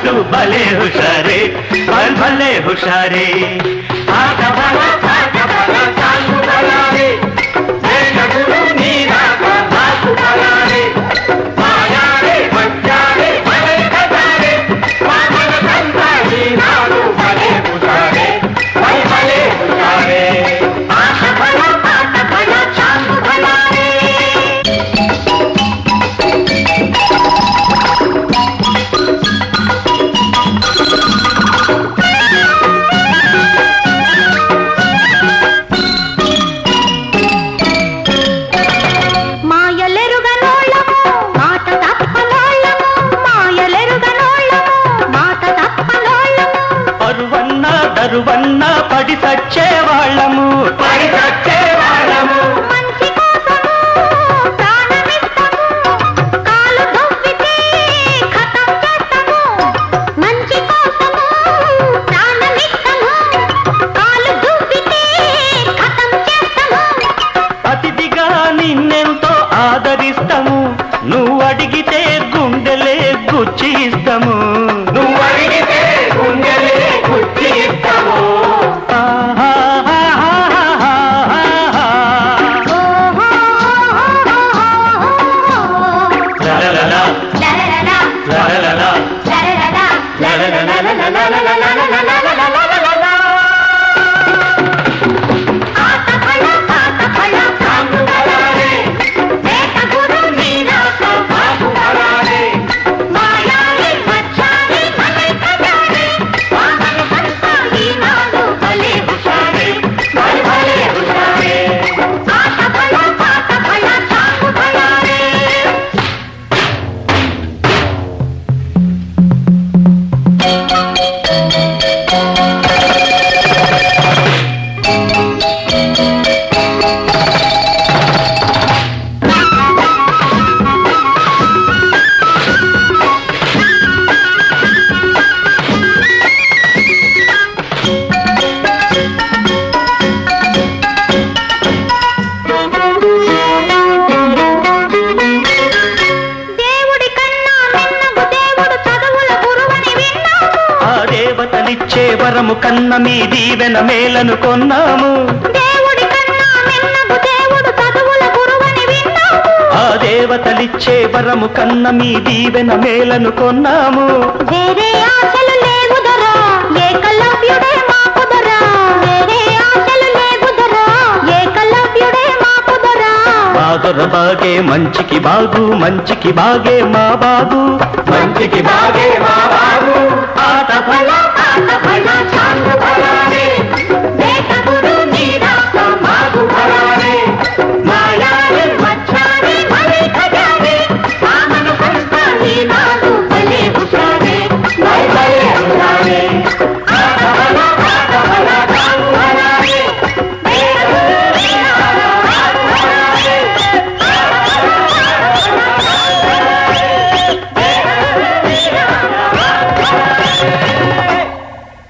నాటు భలే హుషారే బల్ భలే హుషారే ఆట బల పాట బల చాలు బలారే వేగగురు నీరాక నాకు బలారే మాయారే మధ్యారే భలే కదారే మామల కంతా ఈనాడు భలే హుషారే బల్ భలే హుషారే ఆట బల పాట బల చాలు బలారే మాయలెరుగనోళ్ళము మాట తప్పనోళ్ళము మాయలెరుగనోళ్ళము మాట తప్పనోళ్ళము పరువన్న దరువన్న పడి సచ్చే వాళ్ళము పడి సచ్చే వాళ్ళము మంచి కోసము ప్రాణమిస్తాము కాలు దొవ్వితే ఖతం చేస్తాము మంచి కోసము ప్రాణమిస్తాము కాలు దువ్వితే ఖతం చేస్తాము అతిథిగా నిన్నెంతో ఆదరిస్తాము నువ్వు అడిగితే గుండెలే గుచ్చి ఇస్తాము నువ్వు అడిగితే గుండెలే గుచ్చి ఇస్తాము దేవుడి కన్నా మిన్నగు దేవుడు చదువుల గురువని విన్నాము ఆ దేవతలిచ్చే వరము కన్న మీ దీవెన మేలను కొన్నాము దేవుడి కన్నా మిన్నగు దేవుడు చదువుల గురువని విన్నాము ఆ దేవతలిచ్చే వరము కన్న మీ దీవెన మేలను కొన్నాము వేరే ఆశలు లేవు దొరా ఏకలవ్యుడే మాకు దొరా వేరే ఆశలు లేవు దొరా ఏకలవ్యుడే మాకు దొరా బాదొర బాగే మంచికి బాగు మంచికి బాగే మా బాగు మంచికి బాగే మా బాగు ఆట ఫల ఆట ఫల